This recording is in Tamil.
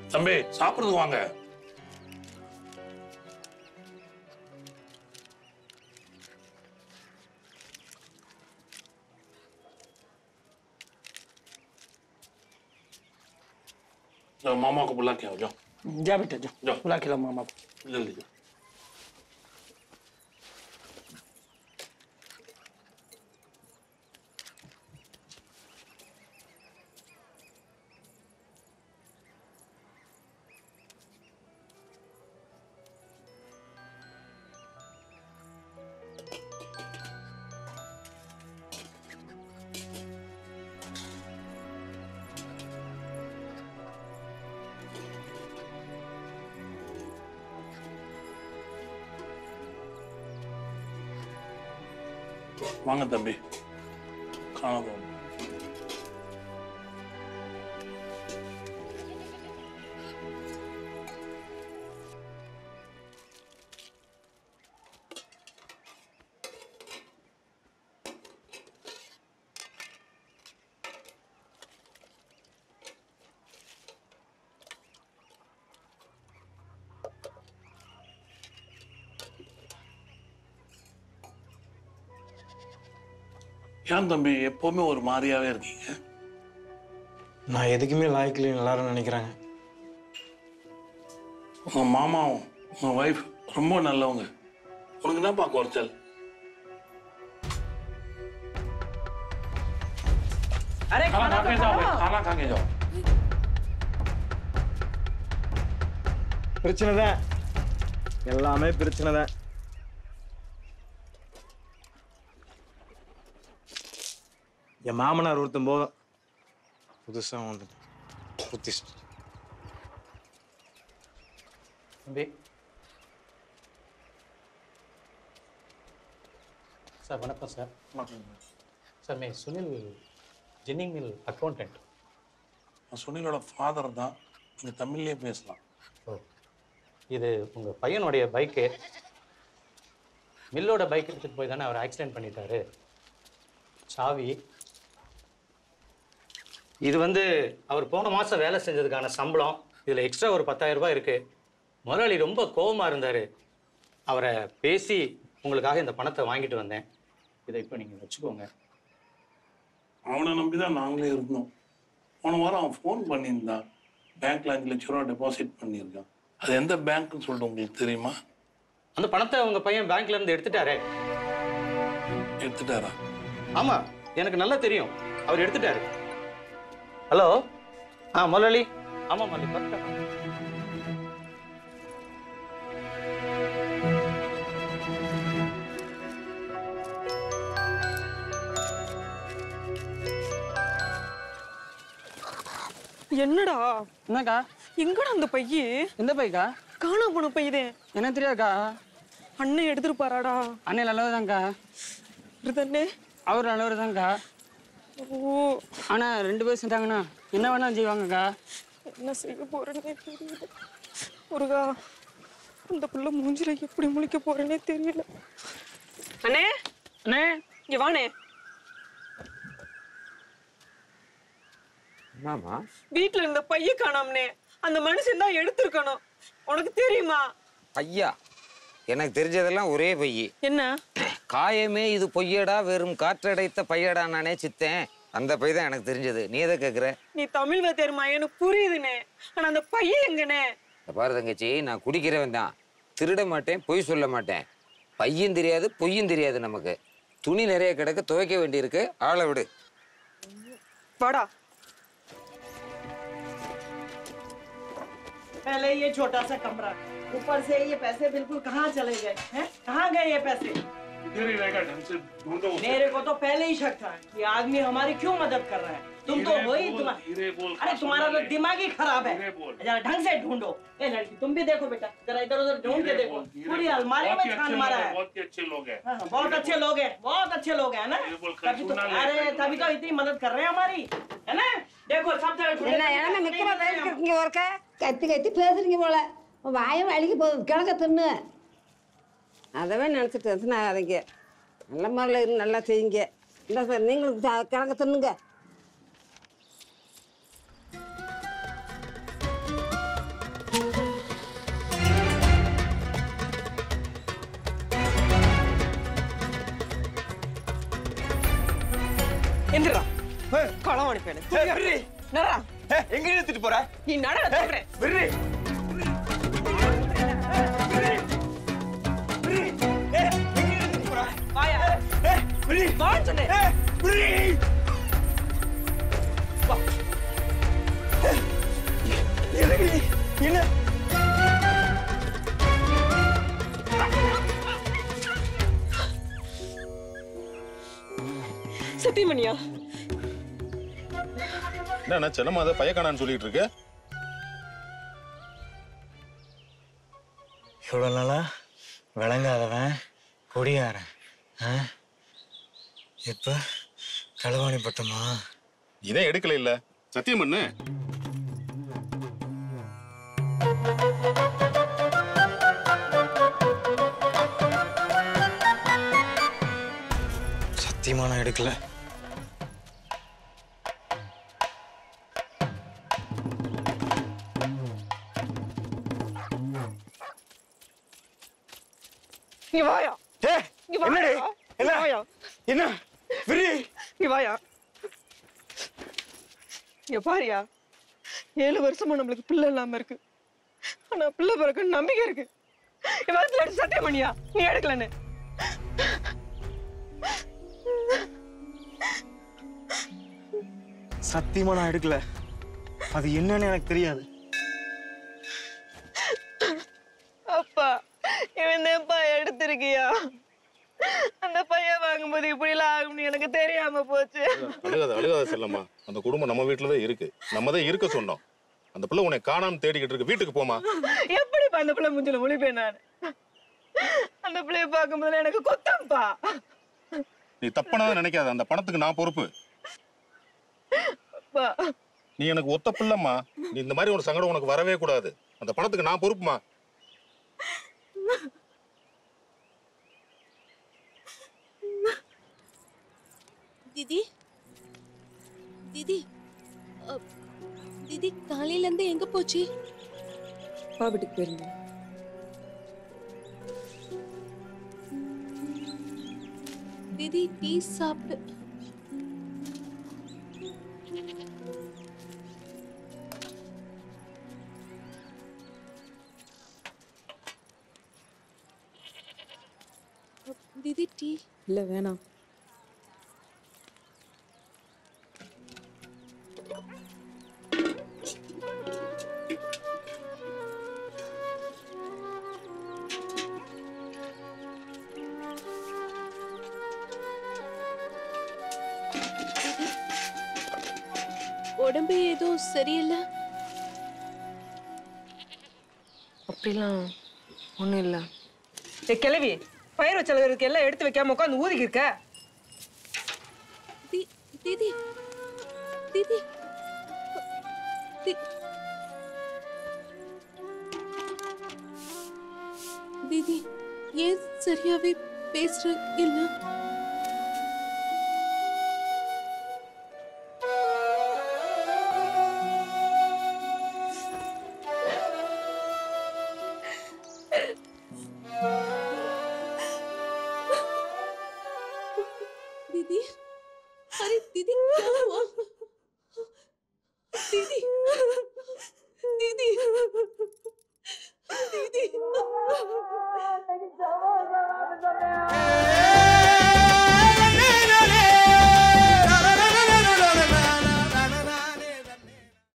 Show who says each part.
Speaker 1: தம்பி சாப்பிட்றதுக்கு வாங்க जाओ, मामा को बुला के आओ जाओ
Speaker 2: जा बेटा जा
Speaker 1: जाओ।
Speaker 2: बुला खिलाओ मामा को
Speaker 1: जल्दी जाओ வாங்க தம்பி காண போங்க ஏன் தம்பி எப்பவுமே ஒரு மாதிரியாவே இருக்கீங்க
Speaker 3: நான் எதுக்குமே லாய்க்கலைன்னு எல்லாரும் நினைக்கிறாங்க
Speaker 1: உங்க மாமாவும் உங்க ஒய்ஃப் ரொம்ப நல்லவங்க உனக்கு என்னப்பா குறைச்சல்
Speaker 2: अरे
Speaker 1: खाना खा के जाओ भाई, खाना खा के जाओ
Speaker 3: பிரச்சனை தான் எல்லாமே பிரச்சனை தான் என் மாமனார் ஒருத்தன் போதும் புதுசா வந்து புத்திஸ்ட்
Speaker 4: தம்பி சார் வணக்கம் சார் சார் மே சுனில் ஜென்னிங் மில் அக்கௌண்டன்ட்
Speaker 1: நான் சுனிலோட ஃபாதர் தான் நீங்க தமிழ்லயே பேசலாம்
Speaker 4: ஓ இது உங்கள் பையனுடைய பைக்கு மில்லோட பைக் எடுத்துகிட்டு போய் தானே அவர் ஆக்சிடென்ட் பண்ணிட்டாரு சாவி இது வந்து அவர் போன மாதம் வேலை செஞ்சதுக்கான சம்பளம் இதில் எக்ஸ்ட்ரா ஒரு 10000 ரூபாய் இருக்குது முதலாளி ரொம்ப கோபமாக இருந்தார் அவரை பேசி உங்களுக்காக இந்த பணத்தை வாங்கிட்டு வந்தேன் இதை இப்போ நீங்கள் வச்சுக்கோங்க
Speaker 1: அவனை நம்பி தான் நாங்களே இருந்தோம் போன வாரம் அவன் ஃபோன் பண்ணியிருந்தான் பேங்க்ல அஞ்சு லட்ச ரூபா டெபாசிட் பண்ணியிருக்கான் அது எந்த பேங்க்னு சொல்லிட்டு உங்களுக்கு தெரியுமா
Speaker 4: அந்த பணத்தை உங்கள் பையன் பேங்க்ல இருந்து எடுத்துட்டாரே
Speaker 1: எடுத்துட்டாரா
Speaker 4: ஆமாம் எனக்கு நல்லா தெரியும் அவர் எடுத்துட்டாரு ஹலோ ஆ முதலாளி ஆமாம் முதலாளி கரெக்டாக
Speaker 5: என்னடா
Speaker 2: என்னக்கா
Speaker 5: எங்கடா அந்த பைய
Speaker 2: எந்த பைக்கா
Speaker 5: காணாம போன பையதே
Speaker 2: என்ன தெரியாதுக்கா
Speaker 5: அண்ணன் எடுத்துட்டு போறாடா
Speaker 2: அண்ணன் நல்லவர்
Speaker 5: இருதண்ணே
Speaker 2: அவர் நல்லவர் தான்க்கா
Speaker 5: ஓ
Speaker 2: ஆனா ரெண்டு பேரும் செஞ்சாங்கன்னா என்ன வேணாலும் செய்வாங்கக்கா
Speaker 5: என்ன செய்ய போறேன்னே தெரியல முருகா அந்த புள்ள மூஞ்சில எப்படி முழிக்க போறேனே தெரியல அண்ணே
Speaker 2: அண்ணே
Speaker 5: இங்க வாண்ணே
Speaker 6: என்னம்மா
Speaker 5: வீட்ல இருந்த பைய காணாமனே அந்த மனுஷன் தான் எடுத்திருக்கணும் உனக்கு தெரியுமா
Speaker 6: ஐயா எனக்கு தெரிஞ்சதெல்லாம் ஒரே பொய்
Speaker 5: என்ன
Speaker 6: காயமே இது பொய்யடா வெறும் காற்றடைத்த பையடா நானே சித்தேன் அந்த பை தான் எனக்கு தெரிஞ்சது நீ எதை கேட்குற
Speaker 5: நீ தமிழ் தெரியுமா எனக்கு புரியுதுண்ணே ஆனா அந்த பையன் எங்கண்ணே
Speaker 6: இந்த பாரு தங்கச்சி நான் குடிக்கிறவன் தான் திருட மாட்டேன் பொய் சொல்ல மாட்டேன் பையும் தெரியாது பொய்யும் தெரியாது நமக்கு துணி நிறைய கிடக்க துவைக்க வேண்டியிருக்கு ஆளை விடு
Speaker 5: வாடா
Speaker 7: पहले ये छोटा सा कमरा ऊपर से ये पैसे बिल्कुल कहाँ चले गए हैं कहाँ गए ये पैसे
Speaker 1: इधर ही रहेगा ढंग से ढूंढो उसे।
Speaker 7: मेरे को तो पहले ही शक था ये आदमी हमारी क्यों मदद कर रहा है तुम तो
Speaker 1: धीरे
Speaker 7: हो ही
Speaker 1: बोल,
Speaker 7: तुम्हारा
Speaker 1: धीरे बोल,
Speaker 7: अरे तुम्हारा तो
Speaker 1: सुन ले।
Speaker 7: दिमाग ही खराब है
Speaker 1: धीरे बोल।
Speaker 7: जरा ढंग से ढूंढो ए लड़की तुम भी देखो बेटा जरा इधर उधर ढूंढ के
Speaker 1: धीरे
Speaker 7: देखो
Speaker 1: बोल, धीरे
Speaker 7: पूरी
Speaker 1: बोल।
Speaker 7: अलमारी
Speaker 1: बहुत
Speaker 7: में
Speaker 1: ही
Speaker 7: छान
Speaker 1: अच्छे
Speaker 7: मारा
Speaker 1: लोग हैं,
Speaker 7: है
Speaker 1: बहुत ही अच्छे लोग हैं
Speaker 7: हाँ, बहुत अच्छे लोग हैं बहुत अच्छे लोग हैं ना
Speaker 1: धीरे बोल,
Speaker 7: तभी तो
Speaker 1: सुना ले,
Speaker 7: अरे
Speaker 1: सुना
Speaker 7: तभी तो इतनी मदद कर रहे हैं हमारी है ना देखो सब जगह ढूंढे
Speaker 8: என்ன
Speaker 7: नहीं
Speaker 8: இடம்
Speaker 7: मिलते
Speaker 8: நிக்கிறத
Speaker 7: हैं।
Speaker 8: இருக்கீங்க ஒருக்க கத்தி கத்தி பேசுறீங்க போல உன் வாயும் அழுகி போகுது கிழக்க தின்னு அதவே நினச்சிட்டு எத்தனாதீங்க நல்ல முறையில் இருந்து நல்லா செய்யுங்க இல்லை சார் நீங்களும் சா- கிழக்க தின்னுங்க
Speaker 5: எந்திரா களவாணி பேனு நடரா
Speaker 3: எங்க எடுத்துட்டு போற
Speaker 5: நீ நடட சொல்றேன்
Speaker 3: விரு
Speaker 5: வாயா வான்னு சொன்னேன்
Speaker 3: என்ன
Speaker 5: சத்தியமணியா
Speaker 9: என்ன செல்லம்மா அதை பையக்கானான்னு சொல்லிட்டு இருக்கு
Speaker 3: இவ்வளோ நாளா விளங்காதவன் கொடியாரன் ஆ இப்போ களவாணி பட்டமா
Speaker 9: இதே எடுக்கல இல்ல சத்தியம் பண்ணு
Speaker 3: சத்தியமா நான் எடுக்கல
Speaker 5: நீ வாயா
Speaker 3: ஏ
Speaker 5: நீ வாயா
Speaker 3: என்னடி
Speaker 5: நீ
Speaker 3: என்ன
Speaker 5: வாயா
Speaker 3: என்ன விரு
Speaker 5: நீ வாயா இங்க பாரியா ஏழு வருஷமா நம்மளுக்கு பிள்ளை இல்லாம இருக்கு ஆனா பிள்ளை பிறக்க நம்பிக்கை இருக்கு இவத்துல எடுத்து சத்தியம் பண்ணியா நீ எடுக்கலன்னு
Speaker 3: சத்தியமா நான் எடுக்கல அது என்னன்னு எனக்கு தெரியாது
Speaker 5: அப்பா இவன் தான்ப்பா எடுத்திருக்கியா அந்த பையன் வாங்கும்போது இப்படி எல்லாம் ஆகும்னு எனக்கு தெரியாம போச்சு
Speaker 9: அழுகாத அழுகாத செல்லம்மா அந்த குடும்பம் நம்ம வீட்டுல தான் இருக்கு நம்ம தான் இருக்க சொன்னோம் அந்த பிள்ளை உன்னை காணாம தேடிக்கிட்டு இருக்கு வீட்டுக்கு போமா
Speaker 5: எப்படிப்பா அந்த பிள்ளை முஞ்சில முழிப்பேன் நான் அந்த பிள்ளைய பார்க்கும்போது எனக்கு கொத்தம்ப்பா
Speaker 9: நீ தப்பானதை நினைக்காத அந்த பணத்துக்கு நான் பொறுப்பு
Speaker 5: அப்பா
Speaker 9: நீ எனக்கு ஒத்த பிள்ளைம்மா நீ இந்த மாதிரி ஒரு சங்கடம் உனக்கு வரவே கூடாது அந்த பணத்துக்கு நான் பொறுப்புமா
Speaker 10: தீதி தீதி அ, தீதி காலையில இருந்து எங்க போச்சு
Speaker 5: அப்பா வீட்டுக்கு போயிருந்தேன்
Speaker 10: தீதி டீ சாப்பிட்டு அ, தீதி டீ
Speaker 5: இல்ல வேணாம்
Speaker 10: உடம்பு ஏதோ சரியில்லை
Speaker 5: அப்படிலாம் ஒண்ணும் இல்ல ஏ கிளவி பயிர் வச்சலுக்கு எல்லாம் எடுத்து வைக்காம உட்காந்து ஊதிக்கு இருக்க
Speaker 10: தி- தீதி தீதி தி- தீதி ஏன் சரியாவே பேசுற இல்ல दीदी अरे दीदी क्या हुआ दीदी दीदी दीदी